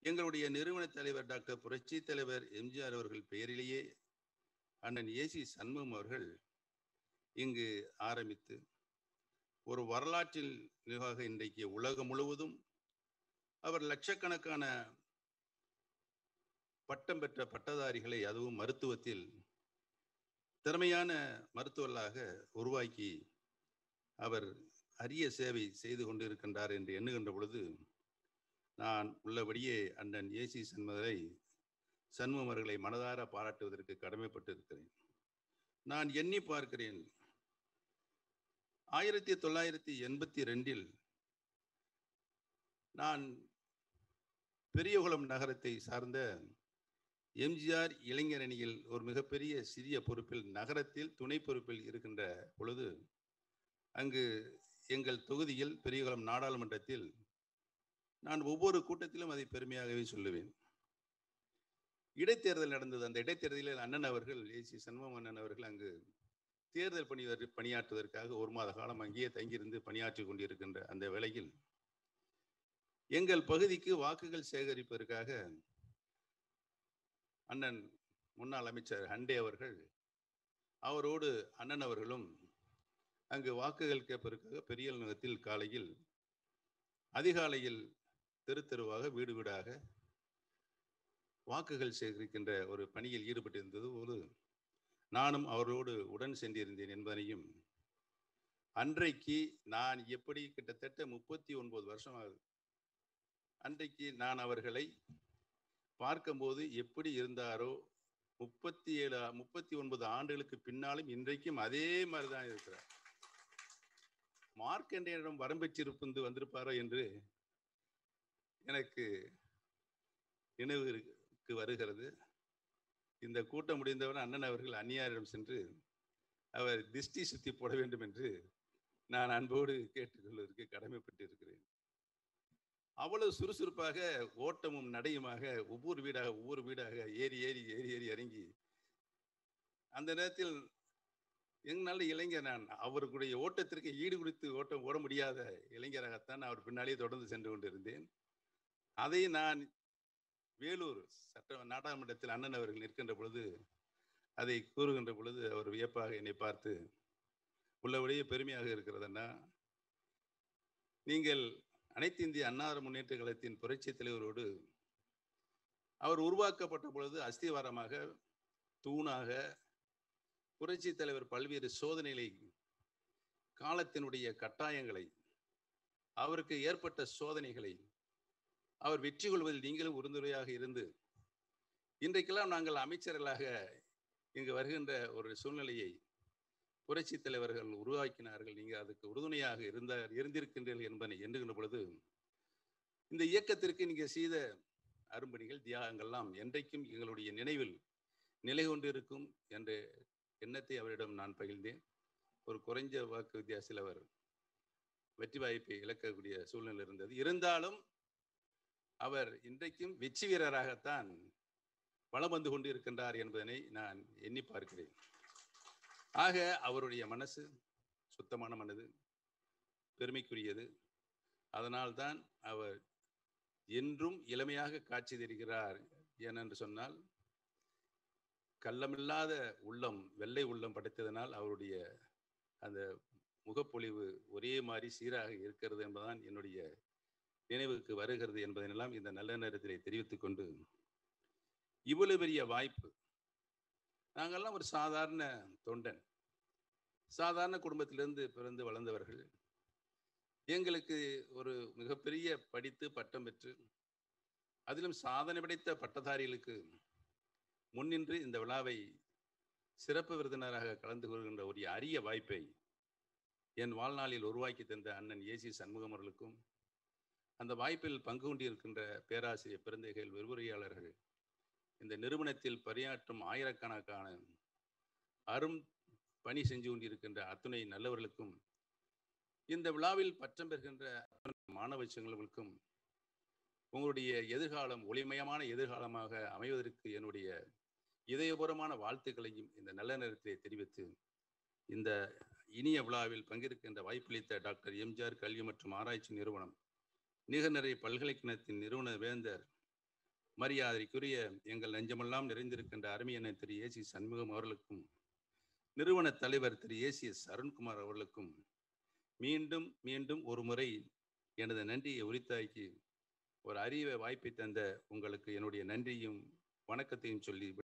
எங்களுடைய நிறுவன தலைவர் டாக்டர் புரட்சி தலைவர் எம்ஜிஆர் அவர்கள் பெயரிலேயே அண்ணன் ஏசி சண்முகம் அவர்கள் இங்கு ஆரம்பித்து ஒரு வரலாற்றில் நிகழாக இன்றைக்கு உலகம் முழுவதும் அவர் லட்சக்கணக்கான பட்டம் பெற்ற பட்டதாரிகளை அதுவும் மருத்துவத்தில் திறமையான மருத்துவர்களாக உருவாக்கி அவர் அரிய சேவை செய்து கொண்டிருக்கின்றார் என்று எண்ணுகின்ற பொழுது நான் உள்ளபடியே அண்ணன் ஏசி சண்முகரை சண்முகம் அவர்களை மனதார பாராட்டுவதற்கு கடமைப்பட்டு இருக்கிறேன் நான் எண்ணி பார்க்கிறேன் ஆயிரத்தி தொள்ளாயிரத்தி எண்பத்தி ரெண்டில் நான் பெரியகுளம் நகரத்தை சார்ந்த எம்ஜிஆர் இளைஞரணியில் ஒரு மிகப்பெரிய சிறிய பொறுப்பில் நகரத்தில் துணை பொறுப்பில் இருக்கின்ற பொழுது அங்கு எங்கள் தொகுதியில் பெரியகுளம் நாடாளுமன்றத்தில் நான் ஒவ்வொரு கூட்டத்திலும் அதை பெருமையாகவே சொல்லுவேன் இடைத்தேர்தல் நடந்தது அந்த இடைத்தேர்தலில் அண்ணன் அவர்கள் ஏசி சண்முகம் அண்ணன் அவர்கள் அங்கு தேர்தல் பணி பணியாற்றுவதற்காக ஒரு மாத காலம் அங்கேயே தங்கியிருந்து பணியாற்றி கொண்டிருக்கின்ற அந்த வேளையில் எங்கள் பகுதிக்கு வாக்குகள் சேகரிப்பதற்காக அண்ணன் முன்னாள் அமைச்சர் ஹண்டே அவர்கள் அவரோடு அண்ணன் அவர்களும் அங்கு வாக்குகள் கேட்பதற்காக பெரிய நகரத்தில் காலையில் அதிகாலையில் தெரு தெருவாக வீடு வீடாக வாக்குகள் சேகரிக்கின்ற ஒரு பணியில் ஈடுபட்டிருந்தது ஒரு நானும் அவரோடு உடன் சென்றிருந்தேன் என்பதனையும் அன்றைக்கு நான் எப்படி கிட்டத்தட்ட முப்பத்தி ஒன்பது வருஷம் ஆகுது அன்றைக்கு நான் அவர்களை பார்க்கும்போது எப்படி இருந்தாரோ முப்பத்தி ஏழு முப்பத்தி ஒன்பது ஆண்டுகளுக்கு பின்னாலும் இன்றைக்கும் அதே மாதிரி தான் இருக்கிறார் மார்க்கண்டேயிடம் வரம்பெற்றிருப்பது வந்திருப்பாரோ என்று எனக்கு நினைவுக்கு வருகிறது இந்த கூட்டம் முடிந்தவரை அண்ணன் அவர்கள் அந்நியாரிடம் சென்று அவர் திஷ்டி சுத்தி போட வேண்டும் என்று நான் அன்போடு கேட்டுக்கொள்வதற்கு கடமைப்பட்டிருக்கிறேன் அவ்வளவு சுறுசுறுப்பாக ஓட்டமும் நடையுமாக ஒவ்வொரு வீடாக ஒவ்வொரு வீடாக ஏறி ஏறி ஏறி ஏறி இறங்கி அந்த நேரத்தில் எங்களால் இளைஞர் நான் அவருடைய ஓட்டத்திற்கு ஈடு கொடுத்து ஓட்டம் ஓட முடியாத இளைஞராகத்தான் அவர் பின்னாலே தொடர்ந்து சென்று கொண்டிருந்தேன் அதை நான் வேலூர் சட்ட நாடாளுமன்றத்தில் அண்ணன் அவர்கள் நிற்கின்ற பொழுது அதை கூறுகின்ற பொழுது அவர் வியப்பாக என்னை பார்த்து உள்ளபடியே பெருமையாக இருக்கிறதுன்னா நீங்கள் அனைத்து இந்திய அன்னார முன்னேற்ற கழகத்தின் புரட்சி தலைவரோடு அவர் உருவாக்கப்பட்ட பொழுது அஸ்திவாரமாக தூணாக புரட்சி தலைவர் பல்வேறு சோதனைகளை காலத்தினுடைய கட்டாயங்களை அவருக்கு ஏற்பட்ட சோதனைகளை அவர் வெற்றி கொள்வதில் நீங்களும் உறுதுணையாக இருந்து இன்றைக்கெல்லாம் நாங்கள் அமைச்சர்களாக இங்கு வருகின்ற ஒரு சூழ்நிலையை புரட்சி தலைவர்கள் உருவாக்கினார்கள் நீங்கள் அதுக்கு உறுதுணையாக இருந்தார் இருந்திருக்கின்றீர்கள் என்பதை எண்ணுகின்ற பொழுது இந்த இயக்கத்திற்கு நீங்கள் செய்த அரும்பணிகள் தியாகங்கள்லாம் என்றைக்கும் எங்களுடைய நினைவில் நிலை கொண்டிருக்கும் என்ற எண்ணத்தை அவரிடம் நான் பகிர்ந்தேன் ஒரு குறைஞ்ச வாக்கு வித்தியாசத்தில் அவர் வெற்றி வாய்ப்பை இழக்கக்கூடிய சூழ்நிலை இருந்தது இருந்தாலும் அவர் இன்றைக்கும் வெற்றி வீரராகத்தான் வளம் வந்து கொண்டு இருக்கின்றார் என்பதனை நான் எண்ணி பார்க்கிறேன் ஆக அவருடைய மனசு சுத்தமான மனது பெருமைக்குரியது அதனால்தான் அவர் என்றும் இளமையாக காட்சி தருகிறார் ஏனென்று சொன்னால் கள்ளமில்லாத உள்ளம் வெள்ளை உள்ளம் படைத்ததனால் அவருடைய அந்த முகப்பொழிவு ஒரே மாதிரி சீராக இருக்கிறது என்பதுதான் என்னுடைய நினைவுக்கு வருகிறது என்பதனெல்லாம் இந்த நல்ல நேரத்திலே தெரிவித்துக் கொண்டு இவ்வளவு பெரிய வாய்ப்பு நாங்கள்லாம் ஒரு சாதாரண தொண்டன் சாதாரண குடும்பத்திலிருந்து பிறந்து வளர்ந்தவர்கள் எங்களுக்கு ஒரு மிகப்பெரிய படித்து பட்டம் பெற்று அதிலும் சாதனை படைத்த பட்டதாரிகளுக்கு முன்னின்று இந்த விழாவை சிறப்பு விருந்தினராக கலந்து கொள்கின்ற ஒரு அரிய வாய்ப்பை என் வாழ்நாளில் உருவாக்கி தந்த அண்ணன் ஏசி சண்முகம் அவர்களுக்கும் அந்த வாய்ப்பில் பங்கு கொண்டிருக்கின்ற பேராசிரியர் பிறந்தைகள் விரிவுரையாளர்கள் இந்த நிறுவனத்தில் பணியாற்றும் ஆயிரக்கணக்கான அரும் பணி செஞ்சு கொண்டிருக்கின்ற அத்துணை நல்லவர்களுக்கும் இந்த விழாவில் பட்டம் பெறுகின்ற மாணவ செல்வங்களுக்கும் உங்களுடைய எதிர்காலம் ஒளிமயமான எதிர்காலமாக அமைவதற்கு என்னுடைய இதயபூர்வமான வாழ்த்துக்களையும் இந்த நல்ல நேரத்திலே தெரிவித்து இந்த இனிய விழாவில் பங்கேற்கின்ற வாய்ப்பளித்த டாக்டர் எம்ஜிஆர் கல்வி மற்றும் ஆராய்ச்சி நிறுவனம் நிகர்நிறை பல்கலைக்கழகத்தின் நிறுவன வேந்தர் மரியாதைக்குரிய எங்கள் நெஞ்சமெல்லாம் நிறைந்திருக்கின்ற அருமையனை திரு ஏசி சண்முகம் அவர்களுக்கும் நிறுவன தலைவர் திரு ஏசி எஸ் அருண்குமார் அவர்களுக்கும் மீண்டும் மீண்டும் ஒரு முறை எனது நன்றியை உரித்தாக்கி ஒரு அரிய வாய்ப்பை தந்த உங்களுக்கு என்னுடைய நன்றியும் வணக்கத்தையும் சொல்லி